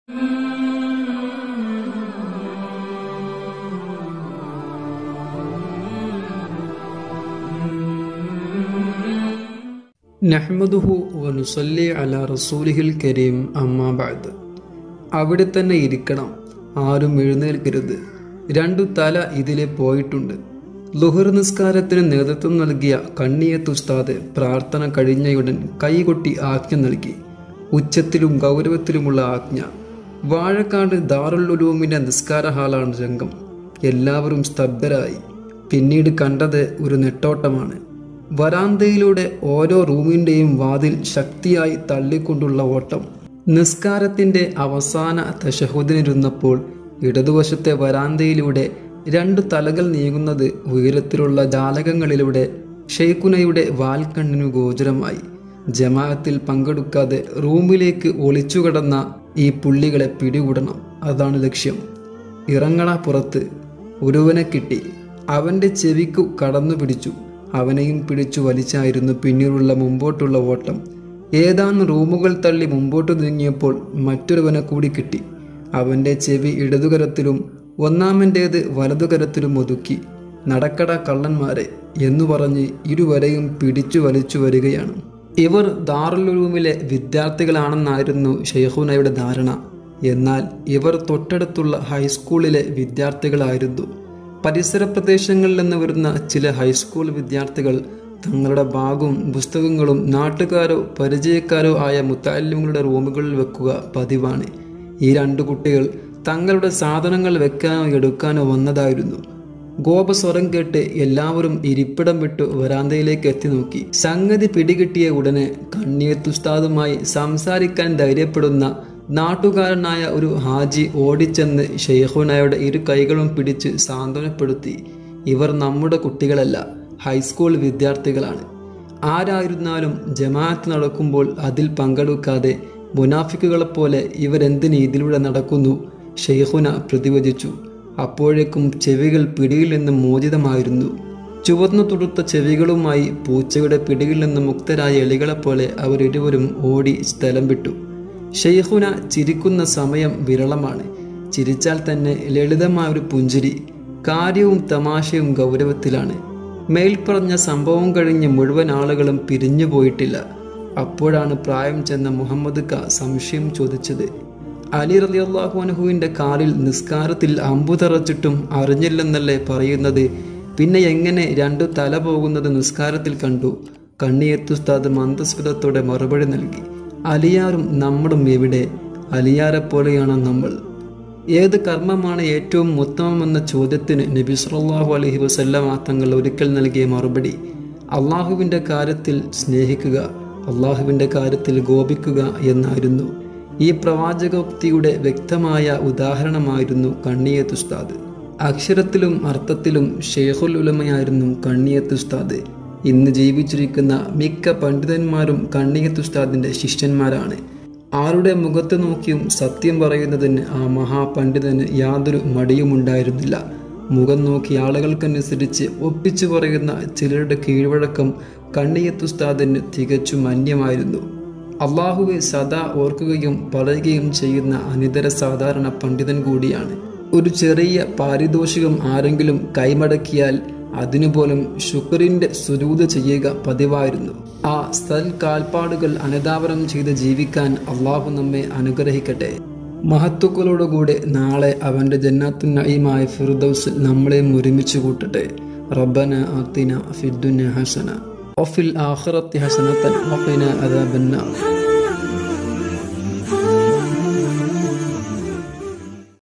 നഹ്മദുഹു വനുസല്ലി അല റസൂലിഹിൽ കരീം അമ്മാ ബഅദ് അവിടെ തന്നെ ഇരിക്കണം ആരും എഴുന്നേൽക്കരുത് രണ്ടു തല ഇതിലെ പോയിട്ടുണ്ട് ലുഹർ നിസ്കാരത്തിന് നേതൃത്വം നൽകിയ കണ്ണിയത്ത് ഉസ്താദ് പ്രാർത്ഥന കഴിഞ്ഞയുടൻ കൈകൊട്ടി ആജ്ഞ നൽകി ഉച്ചത്തിലും ഗൗരവത്തിലുമുള്ള ആജ്ഞ വാഴക്കാട് ദാറുൽ ഉലൂമിന്റെ നിസ്കാര ഹാളാണ് രംഗം എല്ലാവരും സ്തബ്ധരായി പിന്നീട് കണ്ടത് ഒരു നെട്ടോട്ടമാണ് വരാന്തയിലൂടെ ഓരോ റൂമിൻ്റെയും വാതിൽ ശക്തിയായി തള്ളിക്കൊണ്ടുള്ള ഓട്ടം നിസ്കാരത്തിൻ്റെ അവസാന തശഹുദിനിരുന്നപ്പോൾ ഇടതുവശത്തെ വരാന്തയിലൂടെ രണ്ട് തലകൾ നീങ്ങുന്നത് ഉയരത്തിലുള്ള ജാലകങ്ങളിലൂടെ ഷെയ്ഖുനയുടെ വാൽക്കണ്ണിനു ഗോചരമായി ജമാഅത്തിൽ പങ്കെടുക്കാതെ റൂമിലേക്ക് ഒളിച്ചുകടന്ന ഈ പുള്ളികളെ പിടികൂടണം അതാണ് ലക്ഷ്യം ഇറങ്ങണ പുറത്ത് ഒരുവനെ കിട്ടി അവൻ്റെ ചെവിക്കു കടന്നു പിടിച്ചു അവനെയും പിടിച്ചു വലിച്ചായിരുന്നു പിന്നീടുള്ള മുമ്പോട്ടുള്ള ഓട്ടം ഏതാനും റൂമുകൾ തള്ളി മുമ്പോട്ട് നീങ്ങിയപ്പോൾ മറ്റൊരുവനെ കൂടി കിട്ടി അവൻ്റെ ചെവി ഇടതുകരത്തിലും ഒന്നാമൻ്റേത് വലതുകരത്തിലും ഒതുക്കി നടക്കട കള്ളന്മാരെ എന്നു പറഞ്ഞ് ഇരുവരെയും പിടിച്ചു വലിച്ചു വരികയാണ് ഇവർ ദാറുലുലൂമിലെ വിദ്യാർത്ഥികളാണെന്നായിരുന്നു ഷെയ്ഖുനയുടെ ധാരണ എന്നാൽ ഇവർ തൊട്ടടുത്തുള്ള ഹൈസ്കൂളിലെ വിദ്യാർത്ഥികളായിരുന്നു പരിസര പ്രദേശങ്ങളിൽ നിന്ന് വരുന്ന ചില ഹൈസ്കൂൾ വിദ്യാർത്ഥികൾ തങ്ങളുടെ ബാഗും പുസ്തകങ്ങളും നാട്ടുകാരോ പരിചയക്കാരോ ആയ മുത്താലിമുകളുടെ റൂമുകളിൽ വെക്കുക പതിവാണ് ഈ രണ്ട് കുട്ടികൾ തങ്ങളുടെ സാധനങ്ങൾ വെക്കാനോ എടുക്കാനോ വന്നതായിരുന്നു ഗോപസ്വരം കേട്ട് എല്ലാവരും ഇരിപ്പിടം വിട്ടു വരാന്തയിലേക്ക് എത്തി നോക്കി സംഗതി പിടികിട്ടിയ ഉടനെ കണ്ണിയത്തുസ്താദുമായി സംസാരിക്കാൻ ധൈര്യപ്പെടുന്ന നാട്ടുകാരനായ ഒരു ഹാജി ഓടിച്ചെന്ന് ഷെയ്ഖുനയുടെ ഇരു കൈകളും പിടിച്ച് സാന്ത്വനപ്പെടുത്തി ഇവർ നമ്മുടെ കുട്ടികളല്ല ഹൈസ്കൂൾ വിദ്യാർത്ഥികളാണ് ആരായിരുന്നാലും ജമാഅത്ത് നടക്കുമ്പോൾ അതിൽ പങ്കെടുക്കാതെ മുനാഫിക്കുകളെപ്പോലെ ഇവരെന്തിന് ഇതിലൂടെ നടക്കുന്നു ഷെയ്ഖുന പ്രതിവചിച്ചു അപ്പോഴേക്കും ചെവികൾ പിടിയിൽ നിന്ന് മോചിതമായിരുന്നു ചുവന്നു തുടുത്ത ചെവികളുമായി പൂച്ചയുടെ പിടിയിൽ നിന്ന് മുക്തരായ എലികളെപ്പോലെ അവരിരുവരും ഓടി സ്ഥലം വിട്ടു ഷെയ്ഖുന ചിരിക്കുന്ന സമയം വിരളമാണ് ചിരിച്ചാൽ തന്നെ ലളിതമായ ഒരു പുഞ്ചിരി കാര്യവും തമാശയും ഗൗരവത്തിലാണ് മേൽപ്പറഞ്ഞ സംഭവം കഴിഞ്ഞ് മുഴുവൻ ആളുകളും പിരിഞ്ഞു പോയിട്ടില്ല അപ്പോഴാണ് പ്രായം ചെന്ന മുഹമ്മദ് ക സംശയം ചോദിച്ചത് അലി റലിയല്ലാഹു അനഹുവിൻ്റെ കാലിൽ നിസ്കാരത്തിൽ അമ്പു തറച്ചിട്ടും അറിഞ്ഞില്ലെന്നല്ലേ പറയുന്നത് പിന്നെ എങ്ങനെ രണ്ടു തല പോകുന്നത് നിസ്കാരത്തിൽ കണ്ടു കണ്ണിയത്തുസ്താദ് മന്ദസ്മിതത്തോടെ മറുപടി നൽകി അലിയാറും നമ്മളും എവിടെ അലിയാരെ പോലെയാണ് നമ്മൾ ഏത് കർമ്മമാണ് ഏറ്റവും ഉത്തമമെന്ന ചോദ്യത്തിന് നബി സല്ലല്ലാഹു അലൈഹി വസല്ലമ തങ്ങൾ ഒരിക്കൽ നൽകിയ മറുപടി അള്ളാഹുവിൻ്റെ കാര്യത്തിൽ സ്നേഹിക്കുക അള്ളാഹുവിൻ്റെ കാര്യത്തിൽ ഗോപിക്കുക എന്നായിരുന്നു ഈ പ്രവാചകോക്തിയുടെ വ്യക്തമായ ഉദാഹരണമായിരുന്നു കണ്ണിയത്ത് ഉസ്താദ് അക്ഷരത്തിലും അർത്ഥത്തിലും ഷെയ്ഖുൽ ഉലമയായിരുന്നു കണ്ണിയത്ത് ഉസ്താദ് ഇന്ന് ജീവിച്ചിരിക്കുന്ന മിക്ക പണ്ഡിതന്മാരും കണ്ണിയത്ത് ഉസ്താദിൻ്റെ ശിഷ്യന്മാരാണ് ആരുടെ മുഖത്ത് നോക്കിയും സത്യം പറയുന്നതിന് ആ മഹാപണ്ഡിതന് യാതൊരു മടിയുമുണ്ടായിരുന്നില്ല മുഖം നോക്കി ആളുകൾക്കനുസരിച്ച് ഒപ്പിച്ചു പറയുന്ന ചിലരുടെ കീഴ്വഴക്കം കണ്ണിയത്തുസ്താദിന് തികച്ചും അന്യമായിരുന്നു അള്ളാഹുവെ സദാ ഓർക്കുകയും പറയുകയും ചെയ്യുന്ന അനിതര സാധാരണ പണ്ഡിതൻ കൂടിയാണ് ഒരു ചെറിയ പാരിതോഷികം ആരെങ്കിലും കൈമടക്കിയാൽ അതിനുപോലും ശുക്രിന്റെ സുരൂത് ചെയ്യുക പതിവായിരുന്നു ആ സൽ കാൽപ്പാടുകൾ അനതാവരം ചെയ്ത് ജീവിക്കാൻ അള്ളാഹു നമ്മെ അനുഗ്രഹിക്കട്ടെ മഹത്വക്കളോടുകൂടെ നാളെ അവൻ്റെ ജന്നാത്തു നഈമായ ഫിർദൗസിൽ നമ്മളെയും ഒരുമിച്ച് കൂട്ടട്ടെ റബ്ബന ആത്തിന ഫിദ്ദുന ഹസന وفي الآخرة حسنة وقنا عذاب النار